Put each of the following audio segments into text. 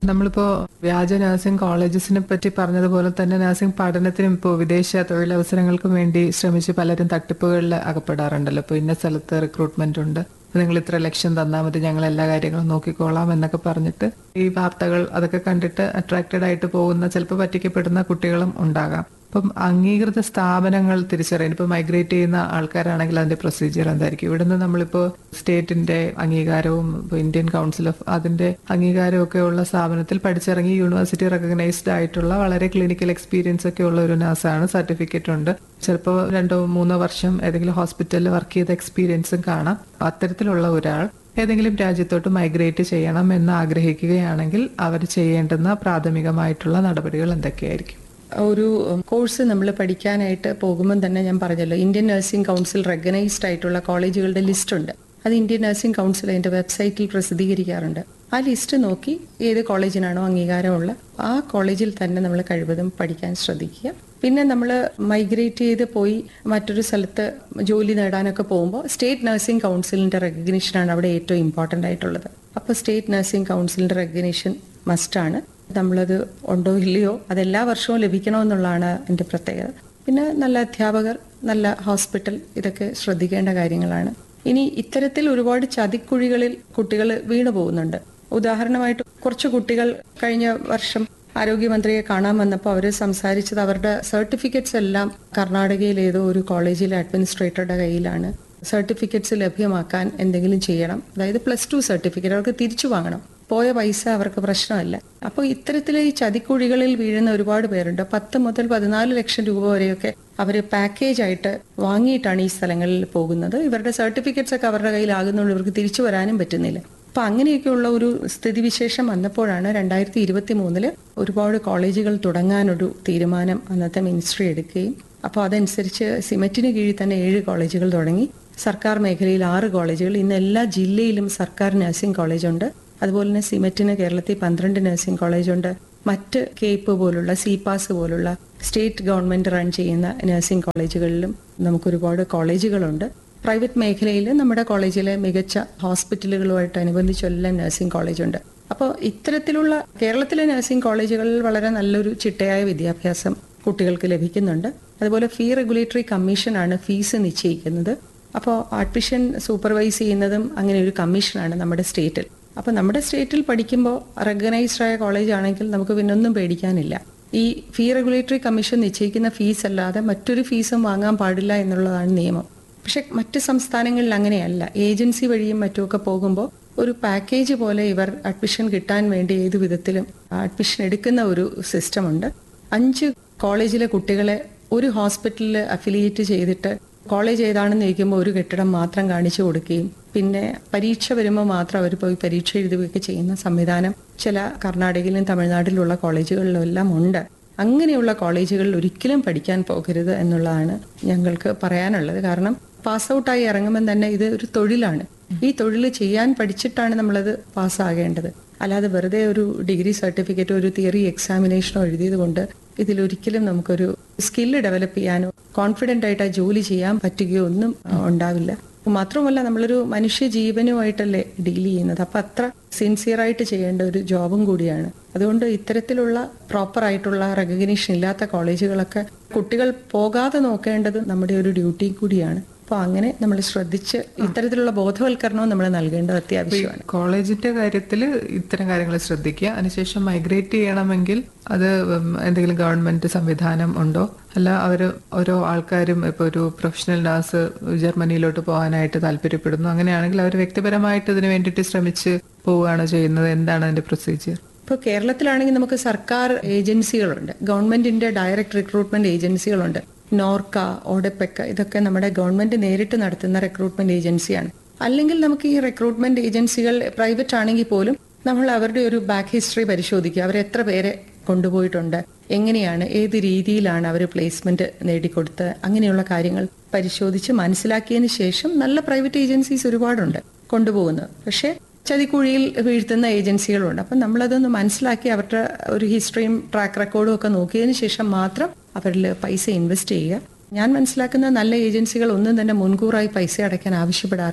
നമ്മളിപ്പോ വ്യാജ നഴ്സിംഗ് കോളേജസിനെ പറ്റി പറഞ്ഞതുപോലെ തന്നെ നഴ്സിംഗ് പഠനത്തിനും ഇപ്പോൾ വിദേശ തൊഴിലവസരങ്ങൾക്കും വേണ്ടി ശ്രമിച്ച് പലരും തട്ടിപ്പുകളിൽ അകപ്പെടാറുണ്ടല്ലോ ഇപ്പോൾ ഇന്ന സ്ഥലത്ത് റിക്രൂട്ട്മെന്റ് ഉണ്ട് നിങ്ങൾ ഇത്ര ലക്ഷം തന്നാൽ മതി ഞങ്ങൾ എല്ലാ കാര്യങ്ങളും നോക്കിക്കോളാം എന്നൊക്കെ പറഞ്ഞിട്ട് ഈ വാർത്തകൾ അതൊക്കെ കണ്ടിട്ട് അട്രാക്റ്റഡ് ആയിട്ട് പോകുന്ന ചിലപ്പോൾ പറ്റിക്കപ്പെടുന്ന കുട്ടികളും ഉണ്ടാകാം അപ്പം അംഗീകൃത സ്ഥാപനങ്ങൾ തിരിച്ചറിയാൻ ഇപ്പൊ മൈഗ്രേറ്റ് ചെയ്യുന്ന ആൾക്കാരാണെങ്കിൽ അതിന്റെ പ്രൊസീജിയർ എന്തായിരിക്കും ഇവിടുന്ന് നമ്മളിപ്പോ സ്റ്റേറ്റിന്റെ അംഗീകാരവും ഇപ്പൊ ഇന്ത്യൻ കൗൺസിൽ ഓഫ് അതിന്റെ അംഗീകാരവും ഒക്കെ ഉള്ള സ്ഥാപനത്തിൽ പഠിച്ചിറങ്ങി യൂണിവേഴ്സിറ്റി റെക്കഗ്നൈസ്ഡ് ആയിട്ടുള്ള വളരെ ക്ലിനിക്കൽ എക്സ്പീരിയൻസ് ഒക്കെ ഉള്ള ഒരു നഴ്സാണ് സർട്ടിഫിക്കറ്റ് ഉണ്ട് ചിലപ്പോൾ രണ്ടോ മൂന്നോ വർഷം ഏതെങ്കിലും ഹോസ്പിറ്റലിൽ വർക്ക് ചെയ്ത എക്സ്പീരിയൻസും കാണാം അത്തരത്തിലുള്ള ഒരാൾ ഏതെങ്കിലും രാജ്യത്തോട്ട് മൈഗ്രേറ്റ് ചെയ്യണം എന്ന് ആഗ്രഹിക്കുകയാണെങ്കിൽ അവർ ചെയ്യേണ്ടുന്ന പ്രാഥമികമായിട്ടുള്ള നടപടികൾ എന്തൊക്കെയായിരിക്കും ഒരു കോഴ്സ് നമ്മൾ പഠിക്കാനായിട്ട് പോകുമ്പോൾ തന്നെ ഞാൻ പറഞ്ഞല്ലോ ഇന്ത്യൻ നഴ്സിംഗ് കൗൺസിൽ റെക്കഗ്നൈസ്ഡ് ആയിട്ടുള്ള കോളേജുകളുടെ ലിസ്റ്റ് ഉണ്ട് അത് ഇന്ത്യൻ നഴ്സിംഗ് കൗൺസിൽ അതിന്റെ വെബ്സൈറ്റിൽ പ്രസിദ്ധീകരിക്കാറുണ്ട് ആ ലിസ്റ്റ് നോക്കി ഏത് കോളേജിനാണോ അംഗീകാരമുള്ള ആ കോളേജിൽ തന്നെ നമ്മൾ കഴിവതും പഠിക്കാൻ ശ്രദ്ധിക്കുക പിന്നെ നമ്മൾ മൈഗ്രേറ്റ് ചെയ്ത് പോയി മറ്റൊരു സ്ഥലത്ത് ജോലി നേടാനൊക്കെ പോകുമ്പോൾ സ്റ്റേറ്റ് നഴ്സിംഗ് കൗൺസിലിന്റെ റെക്കഗ്നീഷനാണ് അവിടെ ഏറ്റവും ഇമ്പോർട്ടൻ്റ് ആയിട്ടുള്ളത് അപ്പോൾ സ്റ്റേറ്റ് നഴ്സിംഗ് കൗൺസിലിന്റെ റെക്കഗ്നീഷൻ മസ്റ്റാണ് നമ്മളത് ഉണ്ടോ ഇല്ലയോ അതെല്ലാ വർഷവും ലഭിക്കണമെന്നുള്ളതാണ് എൻ്റെ പ്രത്യേകത പിന്നെ നല്ല അധ്യാപകർ നല്ല ഹോസ്പിറ്റൽ ഇതൊക്കെ ശ്രദ്ധിക്കേണ്ട കാര്യങ്ങളാണ് ഇനി ഇത്തരത്തിൽ ഒരുപാട് ചതിക്കുഴികളിൽ കുട്ടികൾ വീണു പോകുന്നുണ്ട് ഉദാഹരണമായിട്ട് കുറച്ച് കുട്ടികൾ കഴിഞ്ഞ വർഷം ആരോഗ്യമന്ത്രിയെ കാണാൻ വന്നപ്പോൾ അവർ സംസാരിച്ചത് അവരുടെ സർട്ടിഫിക്കറ്റ്സ് എല്ലാം കർണാടകയിൽ ഏതോ ഒരു കോളേജിലെ അഡ്മിനിസ്ട്രേറ്ററുടെ കയ്യിലാണ് സർട്ടിഫിക്കറ്റ്സ് ലഭ്യമാക്കാൻ എന്തെങ്കിലും ചെയ്യണം അതായത് പ്ലസ് ടു സർട്ടിഫിക്കറ്റ് അവർക്ക് തിരിച്ചു വാങ്ങണം പോയ പൈസ അവർക്ക് പ്രശ്നമല്ല അപ്പോൾ ഇത്തരത്തിലെ ഈ ചതിക്കുഴികളിൽ വീഴുന്ന ഒരുപാട് പേരുണ്ട് പത്ത് മുതൽ പതിനാല് ലക്ഷം രൂപ വരെയൊക്കെ അവർ പാക്കേജ് ആയിട്ട് വാങ്ങിയിട്ടാണ് ഈ സ്ഥലങ്ങളിൽ പോകുന്നത് ഇവരുടെ സർട്ടിഫിക്കറ്റ്സ് ഒക്കെ അവരുടെ കയ്യിലാകുന്നതുകൊണ്ട് ഇവർക്ക് തിരിച്ചു വരാനും പറ്റുന്നില്ല അപ്പൊ അങ്ങനെയൊക്കെയുള്ള ഒരു സ്ഥിതിവിശേഷം വന്നപ്പോഴാണ് രണ്ടായിരത്തി ഇരുപത്തി മൂന്നില് ഒരുപാട് കോളേജുകൾ തുടങ്ങാനൊരു തീരുമാനം അന്നത്തെ മിനിസ്ട്രി എടുക്കുകയും അപ്പോൾ അതനുസരിച്ച് സിമറ്റിന് കീഴിൽ തന്നെ ഏഴ് കോളേജുകൾ തുടങ്ങി സർക്കാർ മേഖലയിൽ ആറ് കോളേജുകൾ ഇന്ന് എല്ലാ ജില്ലയിലും സർക്കാർ നഴ്സിംഗ് കോളേജുണ്ട് അതുപോലെ തന്നെ സിമറ്റിന് കേരളത്തിൽ പന്ത്രണ്ട് നഴ്സിംഗ് കോളേജുണ്ട് മറ്റ് കേപ്പ് പോലുള്ള സിപാസ് പോലുള്ള സ്റ്റേറ്റ് ഗവൺമെന്റ് റൺ ചെയ്യുന്ന നഴ്സിംഗ് കോളേജുകളിലും നമുക്ക് ഒരുപാട് കോളേജുകളുണ്ട് പ്രൈവറ്റ് മേഖലയിൽ നമ്മുടെ കോളേജിലെ മികച്ച ഹോസ്പിറ്റലുകളുമായിട്ട് അനുബന്ധിച്ചെല്ലാം നഴ്സിംഗ് കോളേജുണ്ട് അപ്പോൾ ഇത്തരത്തിലുള്ള കേരളത്തിലെ നഴ്സിംഗ് കോളേജുകളിൽ വളരെ നല്ലൊരു ചിട്ടയായ വിദ്യാഭ്യാസം കുട്ടികൾക്ക് ലഭിക്കുന്നുണ്ട് അതുപോലെ ഫീ റെഗുലേറ്ററി കമ്മീഷനാണ് ഫീസ് നിശ്ചയിക്കുന്നത് അപ്പോൾ അഡ്മിഷൻ സൂപ്പർവൈസ് ചെയ്യുന്നതും അങ്ങനെ ഒരു കമ്മീഷനാണ് നമ്മുടെ സ്റ്റേറ്റിൽ അപ്പോൾ നമ്മുടെ സ്റ്റേറ്റിൽ പഠിക്കുമ്പോൾ റെക്കഗ്നൈസ്ഡ് ആയ കോളേജ് ആണെങ്കിൽ നമുക്ക് പിന്നെ ഒന്നും പേടിക്കാനില്ല ഈ ഫീ റെഗുലേറ്ററി കമ്മീഷൻ നിശ്ചയിക്കുന്ന ഫീസ് അല്ലാതെ മറ്റൊരു ഫീസും വാങ്ങാൻ പാടില്ല എന്നുള്ളതാണ് നിയമം പക്ഷെ മറ്റ് സംസ്ഥാനങ്ങളിൽ അങ്ങനെയല്ല ഏജൻസി വഴിയും മറ്റുമൊക്കെ പോകുമ്പോൾ ഒരു പാക്കേജ് പോലെ ഇവർ അഡ്മിഷൻ കിട്ടാൻ വേണ്ടി ഏതു വിധത്തിലും അഡ്മിഷൻ എടുക്കുന്ന ഒരു സിസ്റ്റം ഉണ്ട് അഞ്ച് കോളേജിലെ കുട്ടികളെ ഒരു ഹോസ്പിറ്റലിൽ അഫിലിയേറ്റ് ചെയ്തിട്ട് കോളേജ് ഏതാണെന്ന് ചോദിക്കുമ്പോൾ ഒരു കെട്ടിടം മാത്രം കാണിച്ചു കൊടുക്കുകയും പിന്നെ പരീക്ഷ വരുമ്പോൾ മാത്രം അവർ പോയി പരീക്ഷ എഴുതുകയൊക്കെ ചെയ്യുന്ന സംവിധാനം ചില കർണാടകയിലും തമിഴ്നാട്ടിലുള്ള കോളേജുകളിലും എല്ലാം ഉണ്ട് അങ്ങനെയുള്ള കോളേജുകളിൽ ഒരിക്കലും പഠിക്കാൻ പോകരുത് എന്നുള്ളതാണ് ഞങ്ങൾക്ക് പറയാനുള്ളത് കാരണം പാസ് ഔട്ടായി ഇറങ്ങുമ്പോൾ തന്നെ ഇത് ഒരു തൊഴിലാണ് ഈ തൊഴിൽ ചെയ്യാൻ പഠിച്ചിട്ടാണ് നമ്മളത് പാസ്സാകേണ്ടത് അല്ലാതെ വെറുതെ ഒരു ഡിഗ്രി സർട്ടിഫിക്കറ്റോ ഒരു തിയറി എക്സാമിനേഷനോ എഴുതിയത് കൊണ്ട് ഇതിലൊരിക്കലും നമുക്കൊരു സ്കില്ല് ഡെവലപ്പ് ചെയ്യാനോ കോൺഫിഡൻ്റ് ആയിട്ട് ആ ജോലി ചെയ്യാൻ പറ്റുകയോ ഒന്നും ഉണ്ടാവില്ല മാത്രമല്ല നമ്മളൊരു മനുഷ്യ ജീവനുമായിട്ടല്ലേ ഡീൽ ചെയ്യുന്നത് അപ്പൊ അത്ര സിൻസിയർ ആയിട്ട് ചെയ്യേണ്ട ഒരു ജോബും കൂടിയാണ് അതുകൊണ്ട് ഇത്തരത്തിലുള്ള പ്രോപ്പർ ആയിട്ടുള്ള റെക്കഗ്നീഷൻ ഇല്ലാത്ത കോളേജുകളൊക്കെ കുട്ടികൾ പോകാതെ നോക്കേണ്ടത് നമ്മുടെ ഒരു ഡ്യൂട്ടി കൂടിയാണ് അപ്പോൾ അങ്ങനെ നമ്മൾ ശ്രദ്ധിച്ച് ഇത്തരത്തിലുള്ള ബോധവൽക്കരണവും നമ്മൾ നൽകേണ്ടത് അത്യാവശ്യമാണ് കോളേജിന്റെ കാര്യത്തിൽ ഇത്തരം കാര്യങ്ങൾ ശ്രദ്ധിക്കുക അതിനുശേഷം മൈഗ്രേറ്റ് ചെയ്യണമെങ്കിൽ അത് എന്തെങ്കിലും ഗവൺമെന്റ് സംവിധാനം ഉണ്ടോ അല്ല അവർ ഓരോ ആൾക്കാരും ഇപ്പോൾ ഒരു പ്രൊഫഷണൽ നഴ്സ് ജർമ്മനിയിലോട്ട് പോകാനായിട്ട് താല്പര്യപ്പെടുന്നു അങ്ങനെയാണെങ്കിൽ അവർ വ്യക്തിപരമായിട്ട് ഇതിനു വേണ്ടിയിട്ട് ശ്രമിച്ച് പോവുകയാണോ ചെയ്യുന്നത് എന്താണ് അതിന്റെ പ്രൊസീജിയർ ഇപ്പോൾ കേരളത്തിലാണെങ്കിൽ നമുക്ക് സർക്കാർ ഏജൻസികളുണ്ട് ഗവൺമെന്റിന്റെ ഡയറക്ട് റിക്രൂട്ട്മെന്റ് ഏജൻസികളുണ്ട് നോർക്ക ഓഡപ്പെക്ക ഇതൊക്കെ നമ്മുടെ ഗവൺമെന്റ് നേരിട്ട് നടത്തുന്ന റിക്രൂട്ട്മെന്റ് ഏജൻസിയാണ് അല്ലെങ്കിൽ നമുക്ക് ഈ റിക്രൂട്ട്മെന്റ് ഏജൻസികൾ പ്രൈവറ്റ് ആണെങ്കിൽ പോലും നമ്മൾ അവരുടെ ഒരു ബാക്ക് ഹിസ്റ്ററി പരിശോധിക്കുക അവർ എത്ര പേരെ കൊണ്ടുപോയിട്ടുണ്ട് എങ്ങനെയാണ് ഏത് രീതിയിലാണ് അവർ പ്ലേസ്മെന്റ് നേടിക്കൊടുത്തത് അങ്ങനെയുള്ള കാര്യങ്ങൾ പരിശോധിച്ച് മനസ്സിലാക്കിയതിന് ശേഷം നല്ല പ്രൈവറ്റ് ഏജൻസീസ് ഒരുപാടുണ്ട് കൊണ്ടുപോകുന്നത് പക്ഷേ ചതിക്കുഴിയിൽ വീഴ്ത്തുന്ന ഏജൻസികളുണ്ട് അപ്പം നമ്മളതൊന്ന് മനസ്സിലാക്കി അവരുടെ ഒരു ഹിസ്റ്ററിയും ട്രാക്ക് റെക്കോർഡും ഒക്കെ നോക്കിയതിന് ശേഷം മാത്രം അവരിൽ പൈസ ഇൻവെസ്റ്റ് ചെയ്യുക ഞാൻ മനസ്സിലാക്കുന്ന നല്ല ഏജൻസികൾ ഒന്നും തന്നെ മുൻകൂറായി പൈസ അടയ്ക്കാൻ ആവശ്യപ്പെടാറില്ല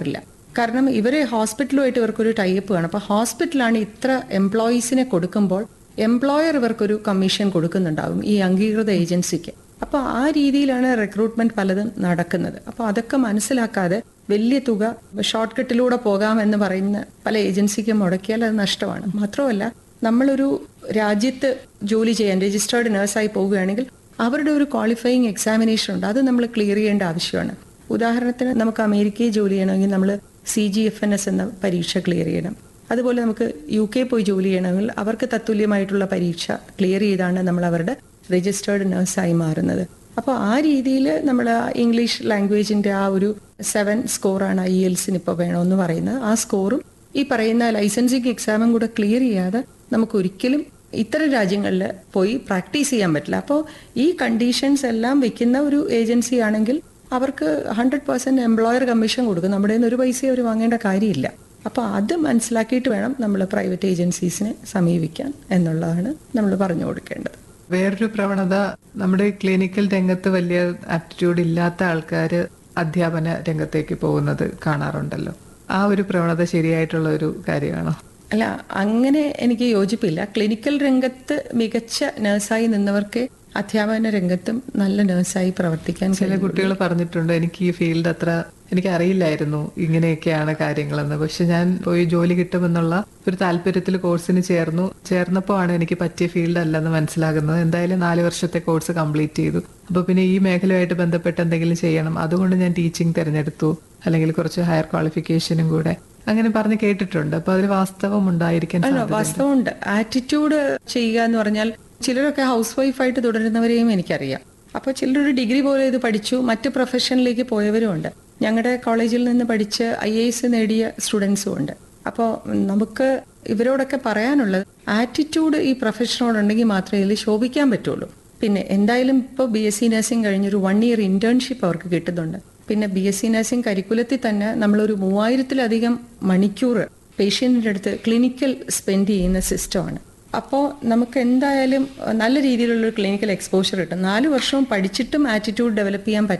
കാരണം ഇവരെ ഹോസ്പിറ്റലുമായിട്ട് ഇവർക്കൊരു ടൈപ്പ് കാണും അപ്പോൾ ഹോസ്പിറ്റലാണ് ഇത്ര എംപ്ലോയീസിനെ കൊടുക്കുമ്പോൾ എംപ്ലോയർ ഇവർക്കൊരു കമ്മീഷൻ കൊടുക്കുന്നുണ്ടാകും ഈ അംഗീകൃത ഏജൻസിക്ക് അപ്പോൾ ആ രീതിയിലാണ് റിക്രൂട്ട്മെന്റ് പലതും നടക്കുന്നത് അപ്പോൾ അതൊക്കെ മനസ്സിലാക്കാതെ വലിയ തുക ഷോർട്ട് കട്ടിലൂടെ പോകാമെന്ന് പറയുന്ന പല ഏജൻസിക്കും മുടക്കിയാൽ അത് നഷ്ടമാണ് മാത്രമല്ല നമ്മളൊരു രാജ്യത്ത് ജോലി ചെയ്യാൻ രജിസ്റ്റേർഡ് നഴ്സായി പോവുകയാണെങ്കിൽ അവരുടെ ഒരു ക്വാളിഫയിങ് എക്സാമിനേഷൻ ഉണ്ട് അത് നമ്മൾ ക്ലിയർ ചെയ്യേണ്ട ആവശ്യമാണ് ഉദാഹരണത്തിന് നമുക്ക് അമേരിക്കയിൽ ജോലി ചെയ്യണമെങ്കിൽ നമ്മൾ C G F N S എന്ന പരീക്ഷ ക്ലിയർ ചെയ്യണം അതുപോലെ നമുക്ക് യു കെ പോയി ജോലി ചെയ്യണമെങ്കിൽ അവർക്ക് തത്തുല്യമായിട്ടുള്ള പരീക്ഷ ക്ലിയർ ചെയ്താണ് നമ്മൾ അവരുടെ രജിസ്റ്റേർഡ് നഴ്സായി മാറുന്നത് അപ്പോൾ ആ രീതിയിൽ നമ്മൾ ഇംഗ്ലീഷ് ലാംഗ്വേജിന്റെ ആ ഒരു സെവൻ സ്കോറാണ് ഐ എൽസിന് ഇപ്പോൾ വേണമെന്ന് പറയുന്നത് ആ സ്കോറും ഈ പറയുന്ന ലൈസൻസിങ് എക്സാമും കൂടെ ക്ലിയർ ചെയ്യാതെ നമുക്ക് ഒരിക്കലും ഇത്തരം രാജ്യങ്ങളിൽ പോയി പ്രാക്ടീസ് ചെയ്യാൻ പറ്റില്ല അപ്പോൾ ഈ കണ്ടീഷൻസ് എല്ലാം വെക്കുന്ന ഒരു ഏജൻസി ആണെങ്കിൽ അവർക്ക് ഹൺഡ്രഡ് പെർസെന്റ് എംപ്ലോയർ കമ്മീഷൻ കൊടുക്കും നമ്മുടെ കയ്യിൽ നിന്ന് ഒരു പൈസ അവർ വാങ്ങേണ്ട കാര്യമില്ല അപ്പോൾ അത് മനസ്സിലാക്കിയിട്ട് വേണം നമ്മൾ പ്രൈവറ്റ് ഏജൻസീസിനെ സമീപിക്കാൻ എന്നുള്ളതാണ് നമ്മൾ പറഞ്ഞു കൊടുക്കേണ്ടത് വേറൊരു പ്രവണത നമ്മുടെ ക്ലിനിക്കൽ രംഗത്ത് വലിയ ആപ്റ്റിറ്റ്യൂഡ് ഇല്ലാത്ത ആൾക്കാർ അധ്യാപന രംഗത്തേക്ക് പോകുന്നത് കാണാറുണ്ടല്ലോ ആ ഒരു പ്രവണത ശരിയായിട്ടുള്ള ഒരു കാര്യമാണോ അല്ല അങ്ങനെ എനിക്ക് യോജിപ്പില്ല ക്ലിനിക്കൽ രംഗത്ത് മികച്ച നഴ്സായി നിന്നവർക്ക് അധ്യാപന രംഗത്തും നല്ല നഴ്സായി പ്രവർത്തിക്കാൻ ചില കുട്ടികൾ പറഞ്ഞിട്ടുണ്ട് എനിക്ക് ഈ ഫീൽഡ് അത്ര എനിക്ക് അറിയില്ലായിരുന്നു ഇങ്ങനെയൊക്കെയാണ് കാര്യങ്ങളെന്ന് പക്ഷെ ഞാൻ പോയി ജോലി കിട്ടുമെന്നുള്ള ഒരു താല്പര്യത്തിൽ കോഴ്സിന് ചേർന്നു ചേർന്നപ്പോൾ ആണ് എനിക്ക് പറ്റിയ ഫീൽഡ് അല്ലെന്ന് മനസ്സിലാകുന്നത് എന്തായാലും നാല് വർഷത്തെ കോഴ്സ് കംപ്ലീറ്റ് ചെയ്തു അപ്പൊ പിന്നെ ഈ മേഖലയുമായിട്ട് ബന്ധപ്പെട്ട് എന്തെങ്കിലും ചെയ്യണം അതുകൊണ്ട് ഞാൻ ടീച്ചിങ് തിരഞ്ഞെടുത്തു അല്ലെങ്കിൽ കുറച്ച് ഹയർ ക്വാളിഫിക്കേഷനും കൂടെ അങ്ങനെ പറഞ്ഞ് കേട്ടിട്ടുണ്ട് അപ്പൊ അതിൽ വാസ്തവം ഉണ്ടായിരിക്കാൻ അല്ല സാധ്യത വാസ്തവമുണ്ട് ആറ്റിറ്റ്യൂഡ് ചെയ്യുക എന്ന് പറഞ്ഞാൽ ചിലരൊക്കെ ഹൗസ് വൈഫായിട്ട് തുടരുന്നവരെയും എനിക്കറിയാം അപ്പോൾ ചിലരൊരു ഡിഗ്രി പോലെ ഇത് പഠിച്ചു മറ്റ് പ്രൊഫഷനിലേക്ക് പോയവരും ഉണ്ട് ഞങ്ങളുടെ കോളേജിൽ നിന്ന് പഠിച്ച് ഐ എ എസ് നേടിയ സ്റ്റുഡൻസും ഉണ്ട് അപ്പോൾ നമുക്ക് ഇവരോടൊക്കെ പറയാനുള്ളത് ആറ്റിറ്റ്യൂഡ് ഈ പ്രൊഫഷനോടുണ്ടെങ്കിൽ മാത്രമേ ഇതിൽ ശോഭിക്കാൻ പറ്റുള്ളൂ പിന്നെ എന്തായാലും ഇപ്പോൾ ബി എസ് സി നഴ്സിംഗ് കഴിഞ്ഞൊരു വൺ ഇയർ ഇന്റേൺഷിപ്പ് അവർക്ക് കിട്ടുന്നുണ്ട് പിന്നെ ബി എസ് സി നഴ്സിംഗ് കരിക്കുലത്തിൽ തന്നെ നമ്മളൊരു മൂവായിരത്തിലധികം മണിക്കൂർ പേഷ്യന്റിന്റെ അടുത്ത് ക്ലിനിക്കൽ സ്പെൻഡ് ചെയ്യുന്ന സിസ്റ്റമാണ് അപ്പോൾ നമുക്ക് എന്തായാലും നല്ല രീതിയിലുള്ള ഒരു ക്ലിനിക്കൽ എക്സ്പോഷർ കിട്ടും നാല് വർഷവും പഠിച്ചിട്ടും ആറ്റിറ്റ്യൂഡ് ഡെവലപ്പ് ചെയ്യാൻ